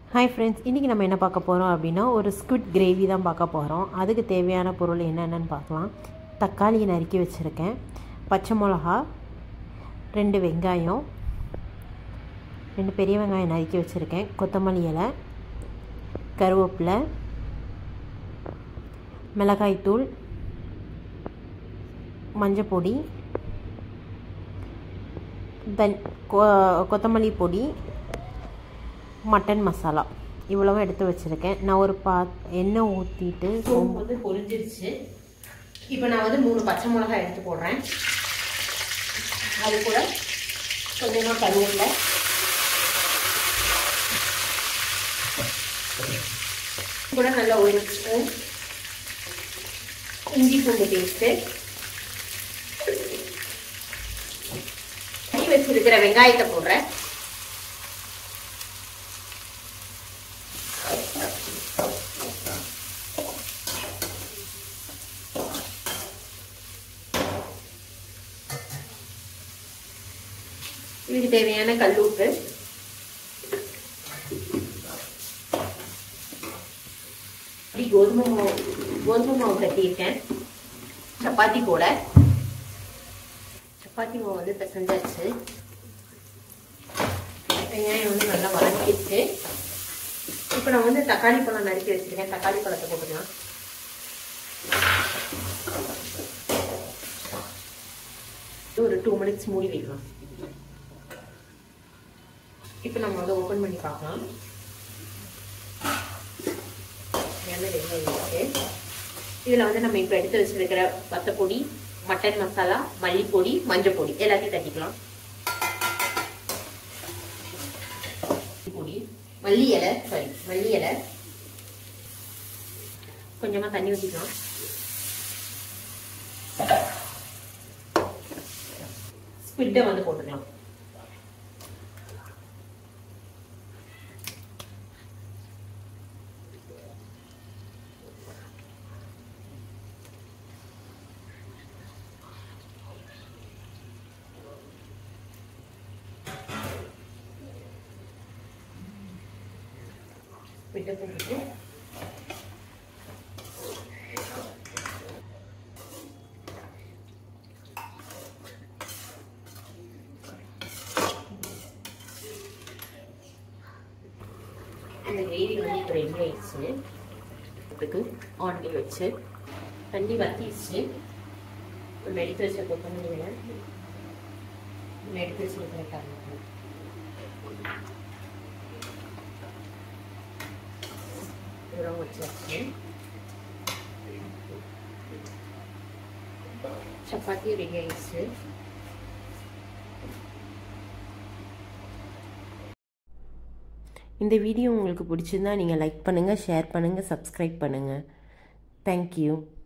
hi friends இன்றைக்கி நம்ம என்ன பார்க்க போகிறோம் அப்படின்னா ஒரு ஸ்குவிட் கிரேவி தான் பார்க்க போகிறோம் அதுக்கு தேவையான பொருள் என்னென்னு பார்க்கலாம் தக்காளி நறுக்கி வச்சுருக்கேன் பச்சை மிளகா ரெண்டு வெங்காயம் ரெண்டு பெரிய வெங்காயம் நறுக்கி வச்சுருக்கேன் கொத்தமல்லி இலை கருவேப்பிலை மிளகாய்த்தூள் மஞ்சப்பொடி தன் கொத்தமல்லி பொடி மட்டன் மசாலா இவ்வளவும் எடுத்து வச்சுருக்கேன் நான் ஒரு பா எண்ணெய் ஊற்றிட்டு சோம்பு வந்து பொரிஞ்சிருச்சு இப்போ நான் வந்து மூணு பச்சை மிளகாய் எடுத்து போடுறேன் அது கூட கொஞ்சமாக கருவேப்பிலை கூட நல்லா ஒரு ஸ்பூன் இஞ்சி பூண்டு பேஸ்ட்டு கை வச்சிருக்கிற வெங்காயத்தை போடுறேன் இதுக்கு தேவையான கல் உப்பு அப்படி கோதுமை மாவு கோதுமை மாவு கட்டியிருக்கேன் சப்பாத்தி கூட சப்பாத்தி மாவு வந்து பிசைஞ்சாச்சு வெங்காயம் வந்து நல்லா வதக்கிடுச்சு இப்போ நான் வந்து தக்காளி பழம் நறுக்கி வச்சிருக்கேன் தக்காளி பழத்தை போட்டுக்கலாம் ஒரு டூ மினிட்ஸ் மூடி வைக்கலாம் இப்போ நம்ம அதை ஓப்பன் பண்ணி பார்க்கலாம் எண்ணெய் ரெடி ஆகிடுச்சு இதில் வந்து நம்ம இப்போ எடுத்து வச்சிருக்கிற வத்தப்பொடி மட்டன் மசாலா மல்லிப்பொடி மஞ்சள் பொடி எல்லாத்தையும் தட்டிக்கலாம் பொடி மல்லி இலை சாரி மல்லி இலை கொஞ்சமாக தண்ணி ஊற்றிக்கலாம் ஸ்பிட்டை வந்து போட்டுக்கலாம் விட்டு போட்டுட்டு இந்த கிரேவி வந்து இப்போ ரெடி ஆயிடுச்சு இதுக்கு ஆன்லி வச்சு தண்ணி வத்திடுச்சு நம்ம எடுத்து வச்ச கொத்தமல்லி வேலை நம்ம எடுத்து வச்சிருக்கிற டமாட்டோ இதெல்லாம் வச்சாச்சு சப்பாத்தி ரெடி ஆயிடுச்சு இந்த வீடியோ உங்களுக்கு பிடிச்சிருந்தா நீங்கள் லைக் பண்ணுங்கள் ஷேர் பண்ணுங்கள் சப்ஸ்கிரைப் பண்ணுங்கள் தேங்க்யூ